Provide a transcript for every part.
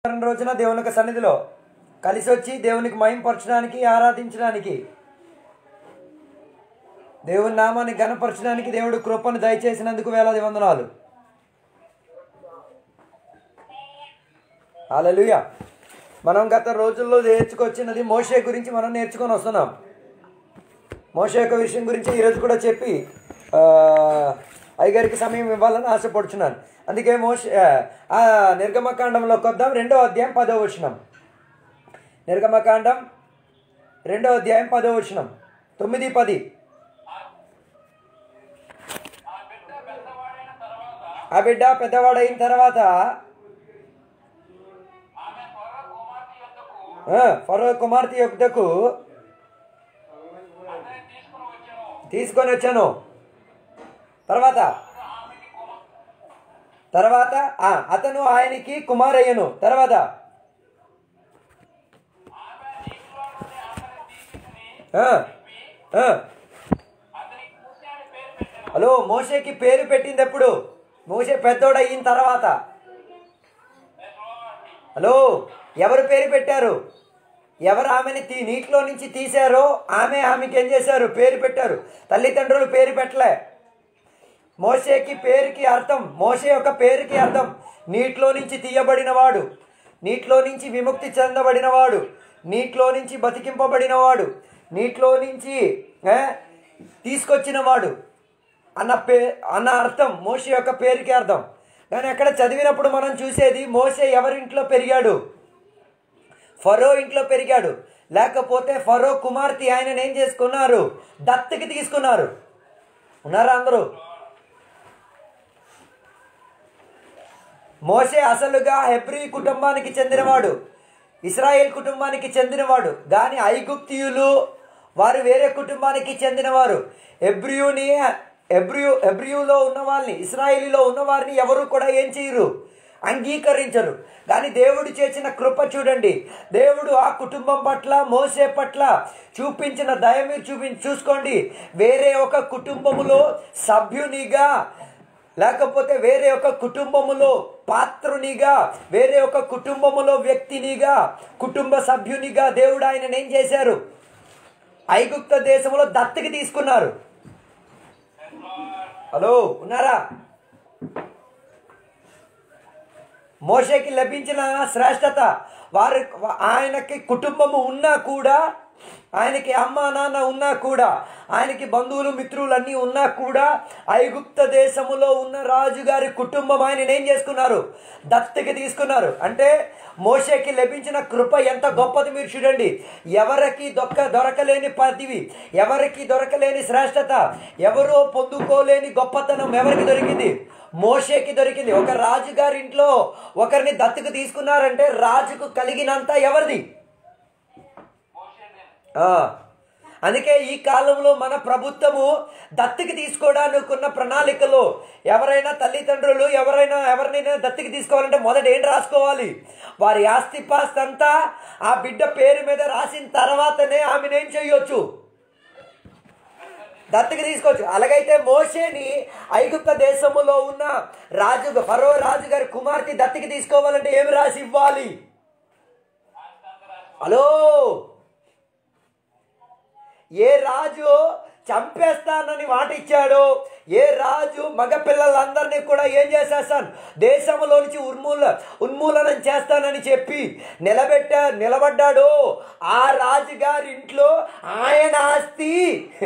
వారం రోజున దేవుని యొక్క సన్నిధిలో కలిసి వచ్చి దేవునికి మహింపరచడానికి ఆరాధించడానికి దేవుని నామాన్ని గణపరచడానికి దేవుడు కృపను దయచేసినందుకు వేలాది వందనాలు హల్లెలూయా మనం గత రోజుల్లో నేర్చుకొచ్చినది మోషే గురించి మనం నేర్చుకొని వస్తున్నాం మోషే యొక్క విషయం గురించి ఈరోజు కూడా చెప్పి ఆ, అయ్యగారికి సమయం ఇవ్వాలని ఆశపడుచున్నాను అందుకే మోషే ఆ, నిర్గమకాండంలోకి వద్దాం రెండో అధ్యాయం పదో వచనం నిర్గమకాండం రెండో అధ్యాయం పదో వచనం తొమ్మిది పది ఆ బిడ్డ పెద్దవాడైన తర్వాత ఆ, ఫరో కుమార్తె యొక్కకు తీసుకొని వచ్చాను తర్వాత తర్వాత ఆ, అతను ఆయనకి కుమారయ్యను తర్వాత ఆ, ఆ. హలో మోషేకి పేరు పెట్టింది ఎప్పుడు మోషే పెద్దోడు అయిన తర్వాత హలో ఎవరు పేరు పెట్టారు ఎవరు ఆమెని తీ నీటిలో నుంచి తీశారో ఆమె ఆమెకి ఏం చేశారు పేరు పెట్టారు తల్లిదండ్రులు పేరు పెట్టలే మోషేకి పేరుకి అర్థం మోషే యొక్క పేరుకి అర్థం నీటిలో నుంచి తీయబడినవాడు నీటిలో నుంచి విముక్తి చెందబడినవాడు నీటిలో నుంచి బతికింపబడినవాడు నీటిలో నుంచి ఏ, తీసుకొచ్చినవాడు అన్న పే అన్న అర్థం మోషే యొక్క పేరుకి అర్థం కానీ అక్కడ చదివినప్పుడు మనం చూసేది మోషే ఎవరింట్లో పెరిగాడు ఫరో ఇంట్లో పెరిగాడు లేకపోతే ఫరో కుమార్తె ఆయనను ఏం చేసుకున్నారు దత్తకి తీసుకున్నారు ఉన్నారా అందరూ మోసే అసలుగా హెబ్రీ కుటుంబానికి చెందినవాడు ఇస్రాయేల్ కుటుంబానికి చెందినవాడు కానీ ఐగుప్తియులు వారు వేరే కుటుంబానికి చెందినవారు ఎబ్రియుని ఎబ్రియు ఎబ్రియులో ఉన్న వాళ్ళని ఇస్రాయేలీలో ఉన్న వారిని ఎవరు కూడా ఏం చేయరు అంగీకరించరు కానీ దేవుడు చేసిన కృప చూడండి దేవుడు ఆ కుటుంబం పట్ల మోసే పట్ల చూపించిన దయ మీరు చూపి చూసుకోండి వేరే ఒక కుటుంబములో సభ్యునిగా లేకపోతే వేరే ఒక కుటుంబములో పాత్రునిగా వేరే ఒక కుటుంబములో వ్యక్తినిగా కుటుంబ సభ్యునిగా దేవుడు ఆయనను ఏం చేశారు ఐగుప్త దేశంలో దత్తకి తీసుకున్నారు హలో ఉన్నారా మోషేకి లభించిన శ్రేష్టత వారి ఆయనకి కుటుంబము ఉన్నా కూడా ఆయనకి అమ్మ నాన్న ఉన్నా కూడా ఆయనకి బంధువులు మిత్రులు అన్నీ ఉన్నా కూడా ఐగుప్త దేశములో ఉన్న రాజుగారి కుటుంబం ఆయన ఏం చేసుకున్నారు దత్తకి తీసుకున్నారు అంటే మోషేకి లభించిన కృప ఎంత గొప్పది మీరు చూడండి ఎవరికి దొక్క దొరకలేని పదవి ఎవరికి దొరకలేని శ్రేష్టత ఎవరో పొందుకోలేని గొప్పతనం ఎవరికి దొరికింది మోషేకి దొరికింది ఒక రాజుగారి ఇంట్లో ఒకరిని దత్తుకు తీసుకున్నారంటే రాజుకు కలిగినంత ఎవరిది ఆ, అందుకే ఈ కాలంలో మన ప్రభుత్వము దత్తుకి తీసుకోవడానికి ఉన్న ప్రణాళికలో ఎవరైనా తల్లిదండ్రులు ఎవరైనా ఎవరినైనా దత్తుకి తీసుకోవాలంటే మొదట ఏం రాసుకోవాలి వారి ఆస్తిపాస్తి అంతా ఆ బిడ్డ పేరు మీద రాసిన తర్వాతనే ఆమెను ఏం చేయొచ్చు దత్తకి తీసుకోవచ్చు అలాగైతే మోషేని ఐగుప్త దేశములో ఉన్న రాజు ఫరో రాజు గారి కుమార్తె దత్తకి తీసుకోవాలంటే ఏమి రాసి ఇవ్వాలి హలో ఏ రాజు చంపేస్తానని మాట ఇచ్చాడో ఏ రాజు మగపిల్లలందరినీ కూడా ఏం చేసేస్తాను దేశంలో నుంచి ఉన్మూల ఉన్మూలనం చేస్తానని చెప్పి నిలబెట్టా నిలబడ్డాడో ఆ రాజుగారి ఇంట్లో ఆయన ఆస్తి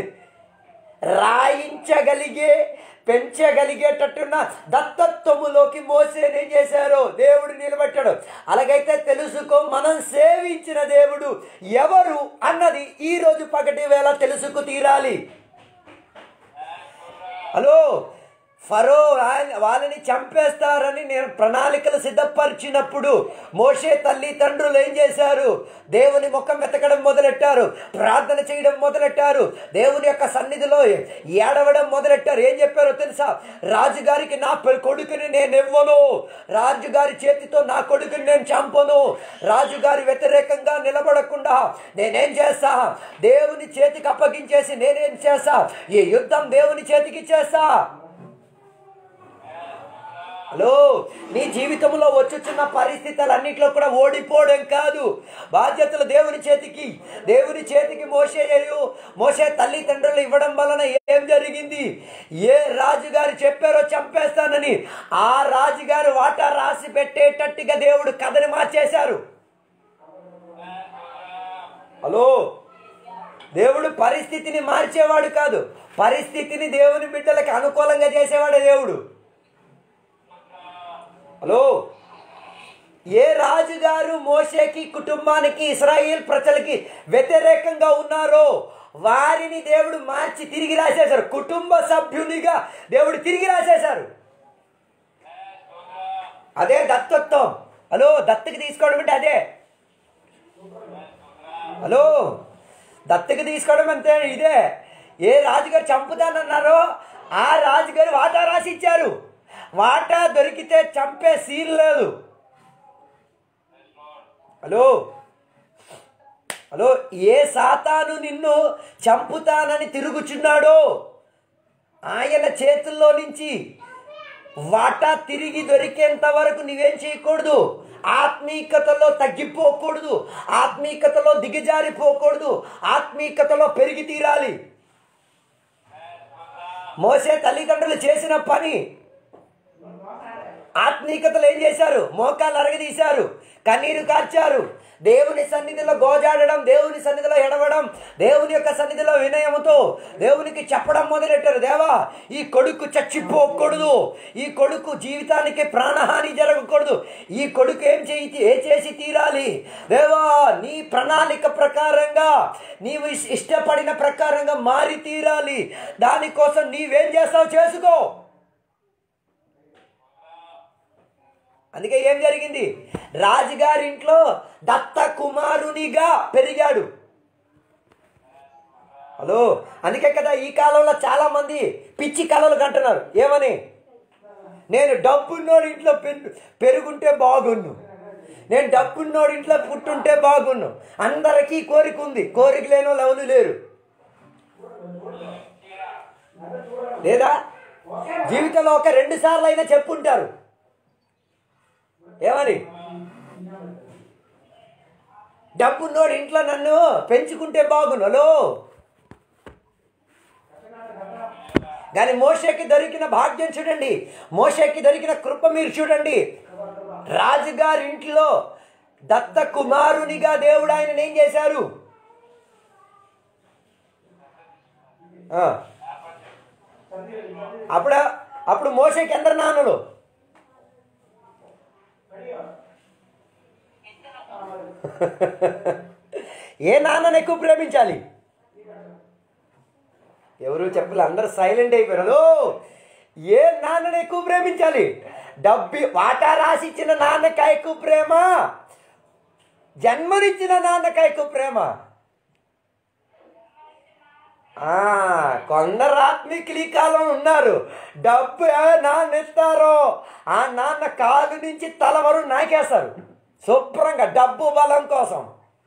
రాయించగలిగే పెంచగలిగేటట్టున్న దత్తత్వములోకి మోసేనే చేశారు దేవుడు నిలబెట్టాడు అలాగైతే తెలుసుకో మనం సేవించిన దేవుడు ఎవరు అన్నది ఈ రోజు పగటి వేళ తెలుసుకు తీరాలి హలో ఫరో ఆయన- వాళ్ళని చంపేస్తారని నేను ప్రణాళికలు సిద్ధపరిచినప్పుడు మోషే తల్లి తండ్రులు ఏం చేశారు దేవుని ముఖం వెతకడం మొదలెట్టారు ప్రార్థన చేయడం మొదలెట్టారు దేవుని యొక్క సన్నిధిలో ఏడవడం మొదలెట్టారు ఏం చెప్పారో తెలుసా రాజుగారికి నా పె- కొడుకుని నేను ఇవ్వను రాజుగారి చేతితో నా కొడుకుని నేను చంపను రాజుగారి వ్యతిరేకంగా నిలబడకుండా నేనేం చేస్తా దేవుని చేతికి అప్పగించేసి నేనేం చేస్తా ఈ యుద్ధం దేవుని చేతికి చేస్తా హలో నీ జీవితంలో వచ్చుచున్న పరిస్థితులన్నింటిలో కూడా ఓడిపోవడం కాదు బాధ్యతలు దేవుని చేతికి దేవుని చేతికి మోసేయు మోసే తల్లిదండ్రులు ఇవ్వడం వలన ఏం జరిగింది ఏ రాజుగారు చెప్పారో చంపేస్తానని ఆ రాజుగారు వాటా రాసి పెట్టేటట్టుగా దేవుడు కథని మార్చేశారు హలో దేవుడు పరిస్థితిని మార్చేవాడు కాదు పరిస్థితిని దేవుని బిడ్డలకు అనుకూలంగా చేసేవాడే దేవుడు హలో ఏ రాజుగారు మోషేకి కుటుంబానికి ఇస్రాయేల్ ప్రజలకి వ్యతిరేకంగా ఉన్నారో వారిని దేవుడు మార్చి తిరిగి రాసేశారు కుటుంబ సభ్యునిగా దేవుడు తిరిగి రాసేశారు అదే దత్తత్వం హలో దత్తకి తీసుకోవడం అంటే అదే హలో దత్తకి తీసుకోవడం అంతే ఇదే ఏ రాజుగారు చంపుతానన్నారో ఆ రాజుగారు వాటా రాసి ఇచ్చారు వాటా దొరికితే చంపే సీన్ లేదు హలో హలో ఏ సాతాను నిన్ను చంపుతానని తిరుగుచున్నాడో ఆయన చేతుల్లో నుంచి వాటా తిరిగి దొరికేంత వరకు నువ్వేం చేయకూడదు ఆత్మీకతలో తగ్గిపోకూడదు ఆత్మీకతలో దిగజారిపోకూడదు ఆత్మీకతలో పెరిగి తీరాలి మోసే తల్లిదండ్రులు చేసిన పని ఆత్మీకతలు ఏం చేశారు మోకాలు అరగదీశారు కన్నీరు కార్చారు దేవుని సన్నిధిలో గోజాడడం దేవుని సన్నిధిలో ఎడవడం దేవుని యొక్క సన్నిధిలో వినయముతో దేవునికి చెప్పడం మొదలెట్టారు దేవా ఈ కొడుకు చచ్చిపోకూడదు ఈ కొడుకు జీవితానికి ప్రాణహాని జరగకూడదు ఈ కొడుకు ఏం చేయి ఏ చేసి తీరాలి దేవా నీ ప్రణాళిక ప్రకారంగా నీవు ఇష్- ఇష్టపడిన ప్రకారంగా మారి తీరాలి దానికోసం నీవేం చేస్తావు చేసుకో అందుకే ఏం జరిగింది రాజుగారి ఇంట్లో దత్త కుమారునిగా పెరిగాడు హలో అందుకే కదా ఈ కాలంలో చాలా మంది పిచ్చి కళలు కంటున్నారు ఏమని నేను డబ్బున్నోడి ఇంట్లో పెరు పెరుగుంటే బాగున్ను నేను డబ్బున్నోడి ఇంట్లో పుట్టుంటే బాగున్ను అందరికీ కోరిక ఉంది కోరిక లేని వాళ్ళు ఎవరు లేరు లేదా జీవితంలో ఒక రెండు సార్లు అయినా చెప్పుంటారు ఏమని డబ్బున్నోడు ఇంట్లో నన్ను పెంచుకుంటే బాగును హలో కానీ మోషకి దొరికిన భాగ్యం చూడండి మోషకి దొరికిన కృప మీరు చూడండి రాజుగారి ఇంట్లో దత్త కుమారునిగా దేవుడు ఆయన ఏం చేశారు ఆ. అప్పుడు అప్పుడు మోషకి ఎందరు నాన్నలు ఏ నాన్నని ఎక్కువ ప్రేమించాలి ఎవరు చెప్పలే అందరు సైలెంట్ అయిపోయారు హలో ఏ నాన్నని ఎక్కువ ప్రేమించాలి డబ్బి వాటా రాసిచ్చిన నాన్నక ఎక్కువ ప్రేమ జన్మనిచ్చిన నాన్నక ఎక్కువ ప్రేమ ఆ, కొందరు ఆత్మీకులు ఈ కాలం ఉన్నారు డబ్బు ఏ నాన్న ఇస్తారో ఆ నాన్న కాలు నుంచి తల వరకు నాకేస్తారు శుభ్రంగా డబ్బు బలం కోసం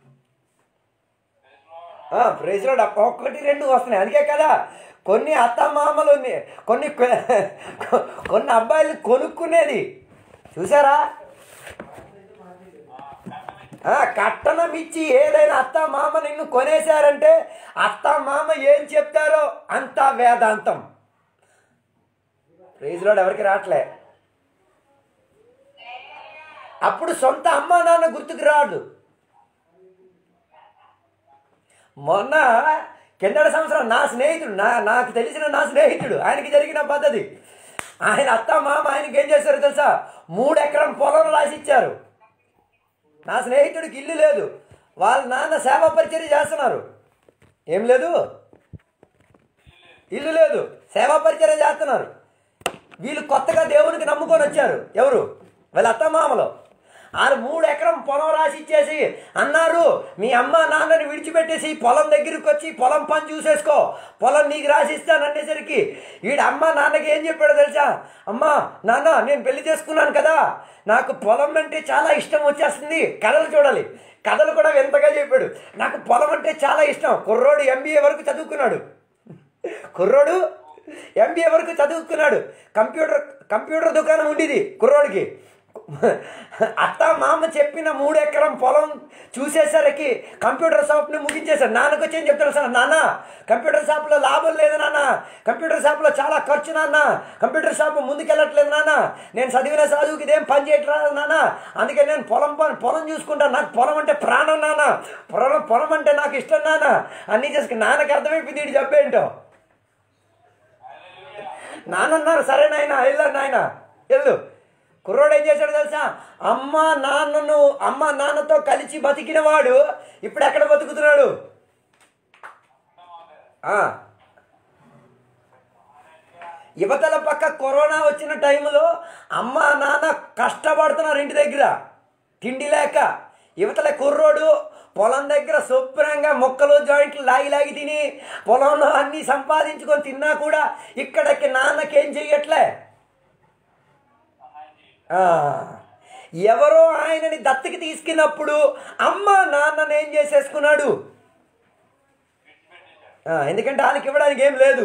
ప్రైజ్లో ఒక్కటి రెండు వస్తున్నాయి అందుకే కదా కొన్ని అత్తమామలు ఉన్నాయి. కొన్ని కొ- కొన్ని అబ్బాయిలు కొనుక్కునేది చూసారా ఆ, కట్టనం ఇచ్చి ఏదైనా అత్త మామ నిన్ను కొనేశారంటే అత్త మామ ఏం చెప్తారో అంతా వేదాంతం ప్రైజ్లో ఎవరికి రావట్లే అప్పుడు సొంత అమ్మ నాన్న గుర్తుకు రాడు మొన్న కిందటి సంవత్సరం నా స్నేహితుడు నా నాకు తెలిసిన నా స్నేహితుడు ఆయనకి జరిగిన పద్ధతి ఆయన అత్త మామ ఆయనకి ఏం చేశారు తెలుసా మూడు ఎకరం పొలం రాసిచ్చారు నా స్నేహితుడికి ఇల్లు లేదు వాళ్ళ నాన్న సేవా పరిచర్య చేస్తున్నారు ఏం లేదు ఇల్లు లేదు సేవా పరిచర్య చేస్తున్నారు వీళ్ళు కొత్తగా దేవునికి నమ్ముకొని వచ్చారు ఎవరు వాళ్ళ అత్తమామలు వాళ్ళు మూడు ఎకరం పొలం రాసి ఇచ్చేసి అన్నారు మీ అమ్మ నాన్నని విడిచిపెట్టేసి ఈ పొలం దగ్గరికి వచ్చి పొలం పని చూసేసుకో పొలం నీకు రాసిస్తాను అనేసరికి వీడు అమ్మ నాన్నకి ఏం చెప్పాడో తెలుసా అమ్మ నాన్న నేను పెళ్లి చేసుకున్నాను కదా నాకు పొలం అంటే చాలా ఇష్టం వచ్చేస్తుంది కథలు చూడాలి కథలు కూడా ఎంతగా చెప్పాడు నాకు పొలం అంటే చాలా ఇష్టం కుర్రోడు ఎంబీఏ వరకు చదువుకున్నాడు కుర్రోడు ఎంబీఏ వరకు చదువుకున్నాడు కంప్యూటర్ కంప్యూటర్ దుకాణం ఉండేది కుర్రోడికి అత్త మామ చెప్పిన మూడు ఎకరం పొలం చూసేసరికి కంప్యూటర్ షాప్ని ముగించేశారు నాన్నకు వచ్చి ఏం చెప్తారు సార్ నాన్న కంప్యూటర్ షాప్లో లాభం లేదు నాన్న కంప్యూటర్ షాప్లో చాలా ఖర్చు నాన్న కంప్యూటర్ షాప్ ముందుకెళ్ళట్లేదు నాన్న నేను చదివిన చదువుకి ఇదేం పని చేయట్లేదు నాన్న అందుకే నేను పొలం పని పొలం చూసుకుంటాను నాకు పొలం అంటే ప్రాణం నాన్న పొలం పొలం అంటే నాకు ఇష్టం నాన్న అన్నీ చేసుకుని నాన్నకి అర్థమైపోయింది వీడు చెప్పేంటో నాన్నన్నారు సరే నాయన వెళ్ళారు నాయన వెళ్ళు కుర్రోడు ఏం చేశాడు తెలుసా అమ్మ నాన్నను అమ్మ నాన్నతో కలిసి బతికినవాడు ఇప్పుడు ఎక్కడ బతుకుతున్నాడు ఆ. యువతల పక్క కరోనా వచ్చిన టైంలో అమ్మ నాన్న కష్టపడుతున్నారు ఇంటి దగ్గర తిండి లేక యువతల కుర్రోడు పొలం దగ్గర శుభ్రంగా మొక్కలు జాయింట్లు లాగి లాగి తిని పొలంలో అన్నీ సంపాదించుకొని తిన్నా కూడా ఇక్కడికి నాన్నకేం చెయ్యట్లే ఆ, ఎవరో ఆయనని దత్తకి తీసుకున్నప్పుడు అమ్మ నాన్నని ఏం చేసేసుకున్నాడు ఆ, ఎందుకంటే వాళ్ళకి ఇవ్వడానికి ఏం లేదు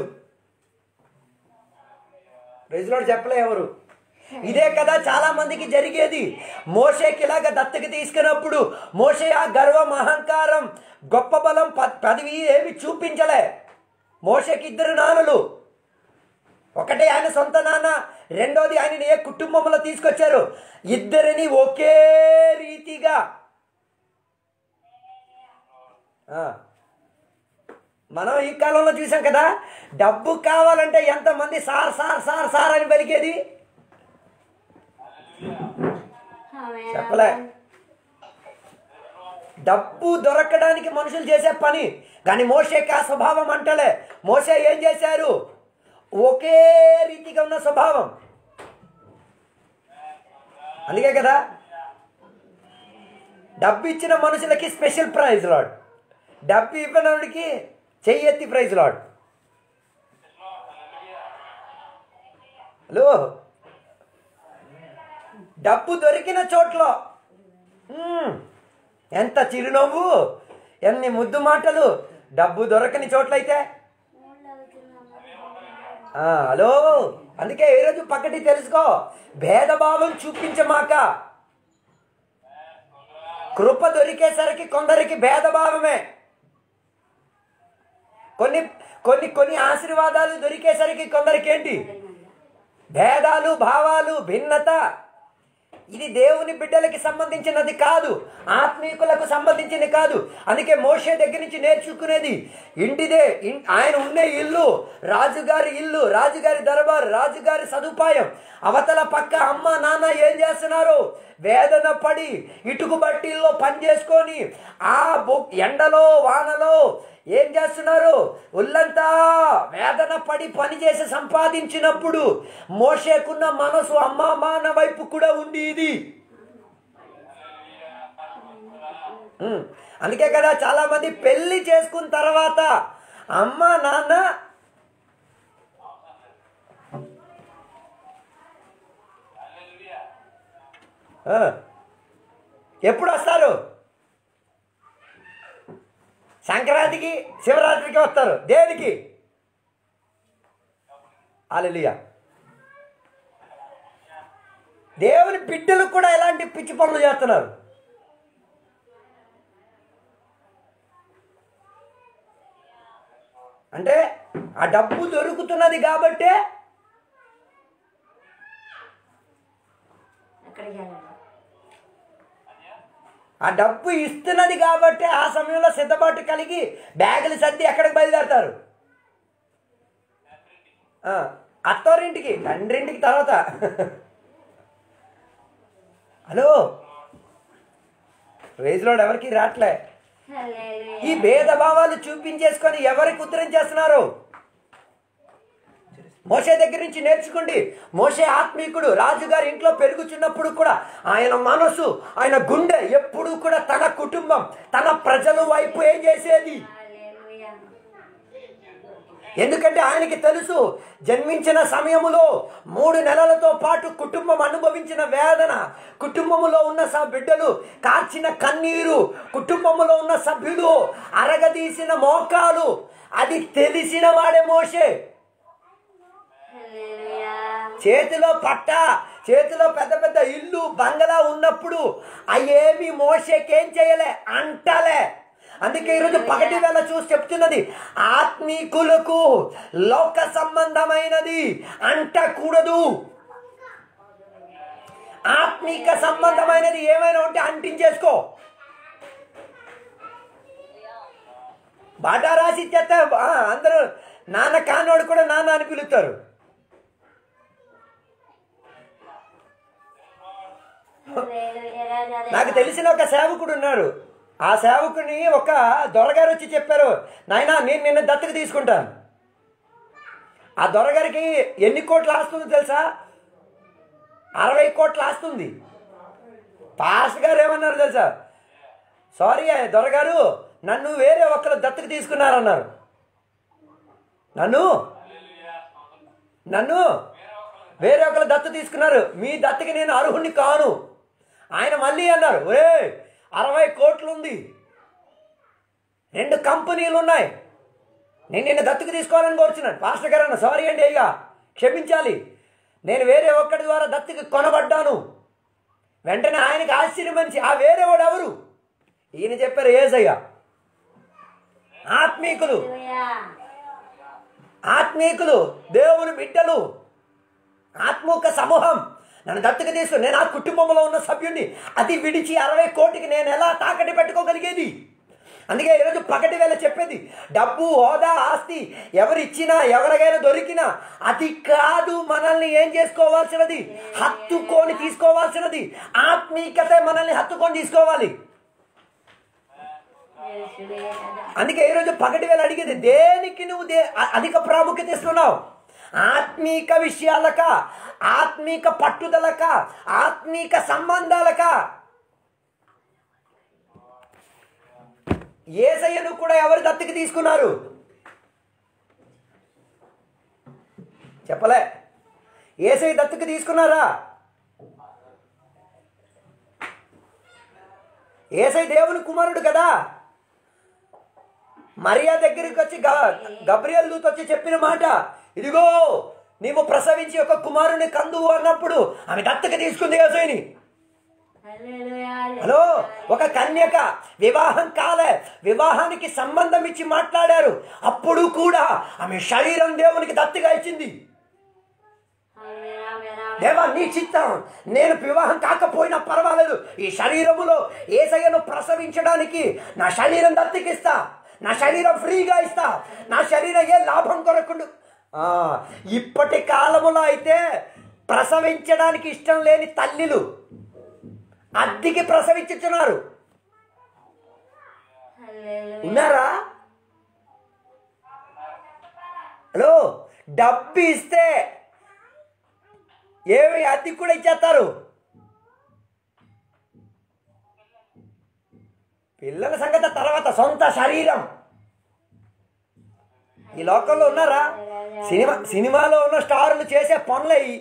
రైతులోడు చెప్పలే ఎవరు ఇదే కదా చాలా మందికి జరిగేది మోషేకి ఇలాగ దత్తకి తీసుకున్నప్పుడు మోషే ఆ గర్వం అహంకారం గొప్ప బలం ప- పదవి ఏమి చూపించలే మోషకి ఇద్దరు నాన్నలు ఒకటే ఆయన సొంత నాన్న రెండోది ఆయన ఏ కుటుంబంలో తీసుకొచ్చారు ఇద్దరిని ఒకే రీతిగా ఆ. మనం ఈ కాలంలో చూసాం కదా డబ్బు కావాలంటే ఎంతమంది సార్ సార్ సార్ సార్ అని పలికేది చెప్పలే డబ్బు దొరకడానికి మనుషులు చేసే పని కానీ మోషేకి ఆ స్వభావం అంటలే మోసే ఏం చేశారు ఒకే రీతిగా ఉన్న స్వభావం అందుకే కదా డబ్బు ఇచ్చిన మనుషులకి స్పెషల్ ప్రైజ్ లాడ్ డబ్బు ఇవ్వడానికి చెయ్యెత్తి ప్రైజ్ లాడ్ హలో డబ్బు దొరికిన చోట్ల మ్మ్, ఎంత చిరునవ్వు ఎన్ని ముద్దు మాటలు డబ్బు దొరకని చోట్లయితే ఆ, హలో అందుకే ఈ రోజు పక్కటి తెలుసుకో భేదభావం చూపించమాక కృప దొరికేసరికి కొందరికి భేదభావమే కొన్ని కొన్ని కొన్ని ఆశీర్వాదాలు దొరికేసరికి కొందరికి ఏంటి భేదాలు భావాలు భిన్నత ఇది దేవుని బిడ్డలకి సంబంధించినది కాదు ఆత్మీకులకు సంబంధించింది కాదు అందుకే మోషే దగ్గర నుంచి నేర్చుకునేది ఇంటిదే ఇన్- ఆయన ఉండే ఇల్లు రాజుగారి ఇల్లు రాజుగారి దర్బారు రాజుగారి సదుపాయం అవతల పక్క అమ్మ నాన్న ఏం చేస్తున్నారు వేదన పడి ఇటుకు బట్టీల్లో పని చేసుకొని ఆ బొ- ఎండలో వానలో ఏం చేస్తున్నారు ఒళ్ళంతా వేదన పడి పని చేసి సంపాదించినప్పుడు మోషేకున్న మనసు అమ్మ మాన వైపు కూడా ఉంది ఇది ఉమ్, అందుకే కదా చాలా మంది పెళ్లి చేసుకున్న తర్వాత అమ్మ నాన్న ఆ, ఎప్పుడు వస్తారు సంక్రాంతికి శివరాత్రికి వస్తారు దేనికి అలలియా దేవుని బిడ్డలు కూడా ఎలాంటి పిచ్చి పనులు చేస్తున్నారు అంటే ఆ డబ్బు దొరుకుతున్నది కాబట్టే అక్కడికి వెళ్ళాలి ఆ డబ్బు ఇస్తున్నది కాబట్టి ఆ సమయంలో సిద్ధపాటు కలిగి బ్యాగులు సర్ది ఎక్కడికి బయలుదేరతారు ఆ, అత్తోరింటికి తండ్రింటికి తర్వాత హలో రేజ్లోడ్ ఎవరికి రావట్లే ఈ భేదభావాలు చూపించేసుకొని ఎవరికి ఉత్తరం చేస్తున్నారు మోషే దగ్గర నుంచి నేర్చుకోండి మోషే ఆత్మీకుడు రాజుగారి ఇంట్లో పెరుగుచున్నప్పుడు కూడా ఆయన మనసు ఆయన గుండె ఎప్పుడూ కూడా తన కుటుంబం తన ప్రజల వైపు ఏం చేసేది హల్లెలూయా. ఎందుకంటే ఆయనకి తెలుసు జన్మించిన సమయములో మూడు నెలలతో పాటు కుటుంబం అనుభవించిన వేదన కుటుంబములో ఉన్న స బిడ్డలు కార్చిన కన్నీరు కుటుంబములో ఉన్న సభ్యులు అరగదీసిన మోకాలు అది తెలిసిన వాడే మోషే చేతిలో పట్ట చేతిలో పెద్ద పెద్ద ఇల్లు బంగళా ఉన్నప్పుడు అయ్యేమి మోసేకేం చేయలే అంటలే అందుకే ఈరోజు పగటి వేళ చూసి చెప్తున్నది ఆత్మీకులకు లోక సంబంధమైనది అంటకూడదు ఆత్మీక సంబంధమైనది ఏమైనా ఉంటే అంటించేసుకో బాటా రాసి ఇచ్చేస్తే ఆ, అందరూ నాన్న కానోడు కూడా నాన్న అని పిలుస్తారు నాకు తెలిసిన ఒక సేవకుడు ఉన్నాడు ఆ సేవకుని ఒక దొరగారు వచ్చి చెప్పారు నాయనా నేను నిన్న దత్తత తీసుకుంటాను ఆ దొరగారికి ఎన్ని కోట్లు ఆస్తుందో తెలుసా అరవై కోట్లు ఆస్తుంది పాస్ గారు ఏమన్నారు తెలుసా సారీ దొరగారు నన్ను వేరే ఒక్కరు దత్తత తీసుకున్నారన్నారు నన్ను నన్ను వేరే ఒకరు దత్తు తీసుకున్నారు మీ దత్తకి నేను అర్హుణ్ణి కాను ఆయన మళ్ళీ అన్నారు ఒరే అరవై కోట్లు ఉంది రెండు కంపెనీలు ఉన్నాయి నేను నిన్న దత్తుకు తీసుకోవాలని కోరుచున్నాను పాస్టర్ గారు అన్న సారీ అండి అయ్యా క్షమించాలి నేను వేరే ఒక్కడి ద్వారా దత్తుకి కొనబడ్డాను వెంటనే ఆయనకి ఆశ్చర్యం మనిషి ఆ వేరే వాడు ఎవరు ఈయన చెప్పారు ఏసయ్య ఆత్మీకులు ఆత్మీకులు దేవుని బిడ్డలు ఆత్మూక సమూహం నన్ను దత్తక తీసుకు నేను ఆ కుటుంబంలో ఉన్న సభ్యుడిని అది విడిచి అరవై కోటికి నేను ఎలా తాకటి పెట్టుకోగలిగేది అందుకే ఈరోజు పగటి వేళ చెప్పేది డబ్బు హోదా ఆస్తి ఎవరిచ్చినా ఎవరికైనా దొరికినా అది కాదు మనల్ని ఏం చేసుకోవాల్సినది హత్తుకొని తీసుకోవాల్సినది ఆత్మీకత మనల్ని హత్తుకొని తీసుకోవాలి అందుకే ఈరోజు పగటి వేళ అడిగేది దేనికి నువ్వు దే అ- అధిక ప్రాముఖ్యత ఇస్తున్నావు ఆత్మీక విషయాలక ఆత్మీక పట్టుదలక ఆత్మీక సంబంధాలక ఏసయ్యను కూడా ఎవరు దత్తుకి తీసుకున్నారు చెప్పలే ఏసయ్య దత్తుకి తీసుకున్నారా ఏసై దేవుని కుమారుడు కదా మరియా దగ్గరికి వచ్చి గ- గబ్రియల్ దూత వచ్చి చెప్పిన మాట ఇదిగో నీవు ప్రసవించి ఒక కుమారుని కందువు అన్నప్పుడు ఆమె దత్తక తీసుకుంది యేసయ్యని హలో ఒక కన్యక వివాహం కాలే వివాహానికి సంబంధం ఇచ్చి మాట్లాడారు అప్పుడు కూడా ఆమె శరీరం దేవునికి దత్తగా ఇచ్చింది దేవా నీ చిత్తం నేను వివాహం కాకపోయినా పర్వాలేదు ఈ శరీరములో ఏసయ్యను ప్రసవించడానికి నా శరీరం దత్తికిస్తా నా శరీరం ఫ్రీగా ఇస్తా నా శరీరం ఏ లాభం కొరకుండు ఆ, ఇప్పటి కాలములో అయితే ప్రసవించడానికి ఇష్టం లేని తల్లిలు అద్దెకి ప్రసవించుతున్నారు ఉన్నారా హలో డబ్బు ఇస్తే ఏమి అద్దె కూడా ఇచ్చేస్తారు పిల్లల సంగతి తర్వాత సొంత శరీరం ఈ లోకంలో ఉన్నారా సినిమా సినిమాలో ఉన్న స్టార్లు చేసే పనులు అయ్యి